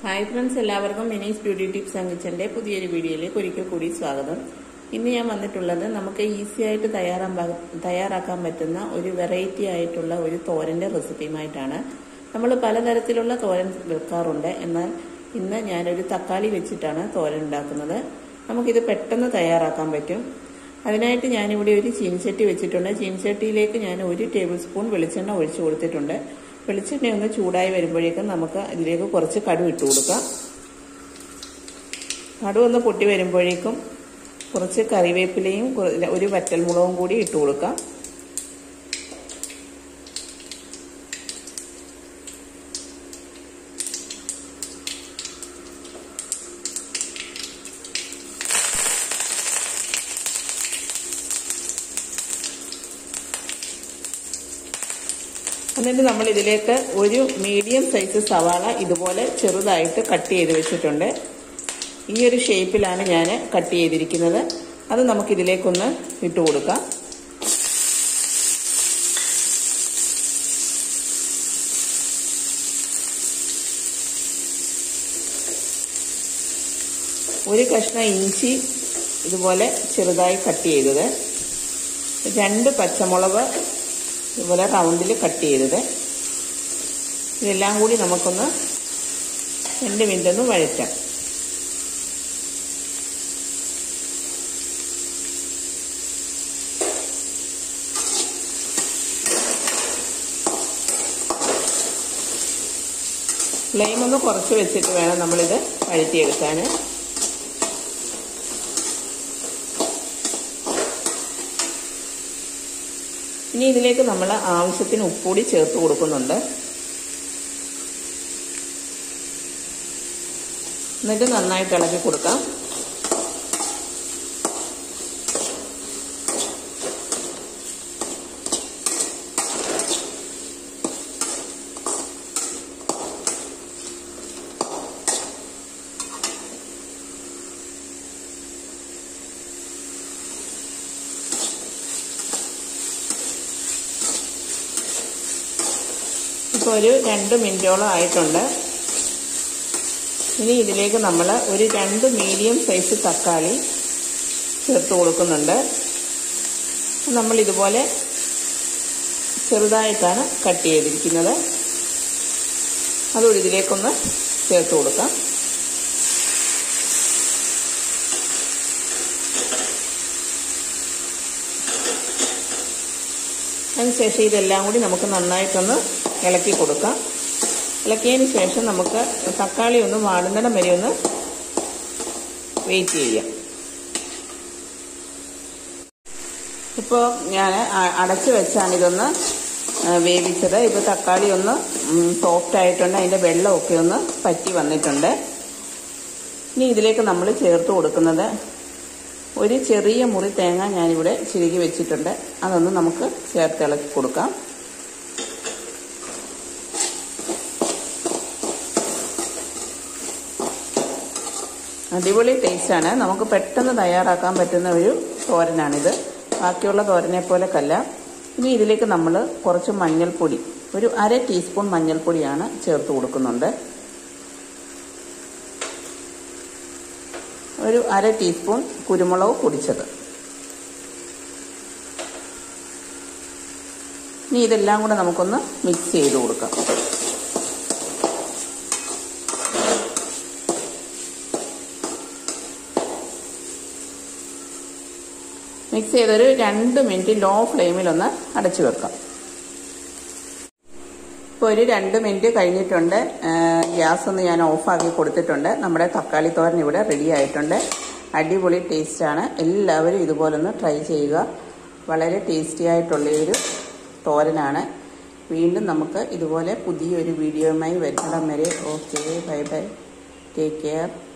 hi friends എല്ലാവർക്കും Mini's beauty tips and കിച്ചന്റെ പുതിയൊരു വീഡിയോയിലേക്ക് ഒരിക്കൽ കൂടി സ്വാഗതം ഇന്ന് ഞാൻ വന്നിട്ടുള്ളത് നമുക്ക് ഈസി ആയിട്ട് തയ്യാറാക്കാൻ തയ്യാറാക്കാൻ പറ്റുന്ന ഒരു വെറൈറ്റി ആയിട്ടുള്ള ഒരു തോരന്റെ റെസിപ്പിയുമായിട്ടാണ് നമ്മൾ പലതരത്തിലുള്ള തോരൻ വെക്കാറുണ്ട് എന്നാൽ ഇന്ന് ഞാനൊരു തക്കാളി വെച്ചിട്ടാണ് തോരൻ ഉണ്ടാക്കുന്നത് നമുക്കിത് പെട്ടെന്ന് തയ്യാറാക്കാൻ പറ്റും അതിനായിട്ട് ഞാനിവിടെ ഒരു ചീനിച്ചട്ടി വെച്ചിട്ടുണ്ട് ചീനിച്ചട്ടിയിലേക്ക് ഞാൻ ഒരു ടേബിൾ സ്പൂൺ വെളിച്ചെണ്ണ ഒഴിച്ചു കൊടുത്തിട്ടുണ്ട് വെളിച്ചെണ്ണ ഒന്ന് ചൂടായി വരുമ്പോഴേക്കും നമുക്ക് ഇതിലേക്ക് കുറച്ച് കടു ഇട്ട് കൊടുക്കാം കടു ഒന്ന് പൊട്ടി വരുമ്പോഴേക്കും കുറച്ച് കറിവേപ്പിലയും ഒരു വറ്റൽമുളകും കൂടി ഇട്ട് കൊടുക്കാം എന്നിട്ട് നമ്മൾ ഇതിലേക്ക് ഒരു മീഡിയം സൈസ് സവാള ഇതുപോലെ ചെറുതായിട്ട് കട്ട് ചെയ്ത് വെച്ചിട്ടുണ്ട് ഈ ഒരു ഷേപ്പിലാണ് ഞാൻ കട്ട് ചെയ്തിരിക്കുന്നത് അത് നമുക്കിതിലേക്കൊന്ന് ഇട്ട് കൊടുക്കാം ഒരു കഷ്ണം ഇഞ്ചി ഇതുപോലെ ചെറുതായി കട്ട് ചെയ്തത് രണ്ട് പച്ചമുളക് ഇതുപോലെ റൗണ്ടിൽ കട്ട് ചെയ്തത് ഇതെല്ലാം കൂടി നമുക്കൊന്ന് രണ്ട് മിനിറ്റ് ഒന്ന് വഴറ്റാം ഫ്ലെയിം ഒന്ന് കുറച്ച് വെച്ചിട്ട് വേണം നമ്മളിത് വഴറ്റിയെടുക്കാൻ ഇനി ഇതിലേക്ക് നമ്മൾ ആവശ്യത്തിന് ഉപ്പുകൂടി ചേർത്ത് കൊടുക്കുന്നുണ്ട് എന്നിട്ട് നന്നായിട്ട് ഇളക്കി കൊടുക്കാം ഇപ്പോൾ ഒരു രണ്ട് മിനിറ്റോളം ആയിട്ടുണ്ട് ഇനി ഇതിലേക്ക് നമ്മൾ ഒരു രണ്ട് മീഡിയം സൈസ് തക്കാളി ചേർത്ത് കൊടുക്കുന്നുണ്ട് നമ്മൾ ഇതുപോലെ ചെറുതായിട്ടാണ് കട്ട് ചെയ്തിരിക്കുന്നത് അതുകൊണ്ട് ഇതിലേക്കൊന്ന് ചേർത്ത് കൊടുക്കാം അതിനുശേഷം ഇതെല്ലാം കൂടി നമുക്ക് നന്നായിട്ടൊന്ന് ഇളക്കി കൊടുക്കാം ഇളക്കിയതിന് ശേഷം നമുക്ക് തക്കാളി ഒന്ന് വാടുന്നിടം വരെ ഒന്ന് വെയിറ്റ് ചെയ്യാം ഇപ്പോൾ ഞാൻ അടച്ചു വെച്ചാണ് ഇതൊന്ന് വേവിച്ചത് ഇപ്പോൾ തക്കാളി ഒന്ന് സോഫ്റ്റ് ആയിട്ടുണ്ട് അതിൻ്റെ വെള്ളമൊക്കെ ഒന്ന് പറ്റി വന്നിട്ടുണ്ട് ഇനി ഇതിലേക്ക് നമ്മൾ ചേർത്ത് കൊടുക്കുന്നത് ഒരു ചെറിയ മുറി തേങ്ങ ഞാനിവിടെ ചിരുകി വെച്ചിട്ടുണ്ട് അതൊന്ന് നമുക്ക് ചേർത്ത് ഇളക്കി കൊടുക്കാം അടിപൊളി ടേസ്റ്റാണ് നമുക്ക് പെട്ടെന്ന് തയ്യാറാക്കാൻ പറ്റുന്ന ഒരു തോരനാണിത് ബാക്കിയുള്ള തോരനെ പോലെ കല്ല ഇനി ഇതിലേക്ക് നമ്മൾ കുറച്ച് മഞ്ഞൾപ്പൊടി ഒരു അര ടീസ്പൂൺ മഞ്ഞൾപ്പൊടിയാണ് ചേർത്ത് കൊടുക്കുന്നുണ്ട് ഒരു അര ടീസ്പൂൺ കുരുമുളക് പൊടിച്ചത് ഇനി ഇതെല്ലാം കൂടെ നമുക്കൊന്ന് മിക്സ് ചെയ്ത് കൊടുക്കാം മിക്സ് ചെയ്തൊരു രണ്ട് മിനിറ്റ് ലോ ഫ്ലെയിമിലൊന്ന് അടച്ചു വെക്കാം ഇപ്പോൾ ഒരു രണ്ട് മിനിറ്റ് കഴിഞ്ഞിട്ടുണ്ട് ഗ്യാസ് ഒന്ന് ഞാൻ ഓഫാക്കി കൊടുത്തിട്ടുണ്ട് നമ്മുടെ തക്കാളി തോരൻ ഇവിടെ റെഡി ആയിട്ടുണ്ട് അടിപൊളി ടേസ്റ്റാണ് എല്ലാവരും ഇതുപോലൊന്ന് ട്രൈ ചെയ്യുക വളരെ ടേസ്റ്റി ആയിട്ടുള്ളൊരു തോരനാണ് വീണ്ടും നമുക്ക് ഇതുപോലെ പുതിയൊരു വീഡിയോയുമായി വരുന്നിടം വരെ okay bye bye take care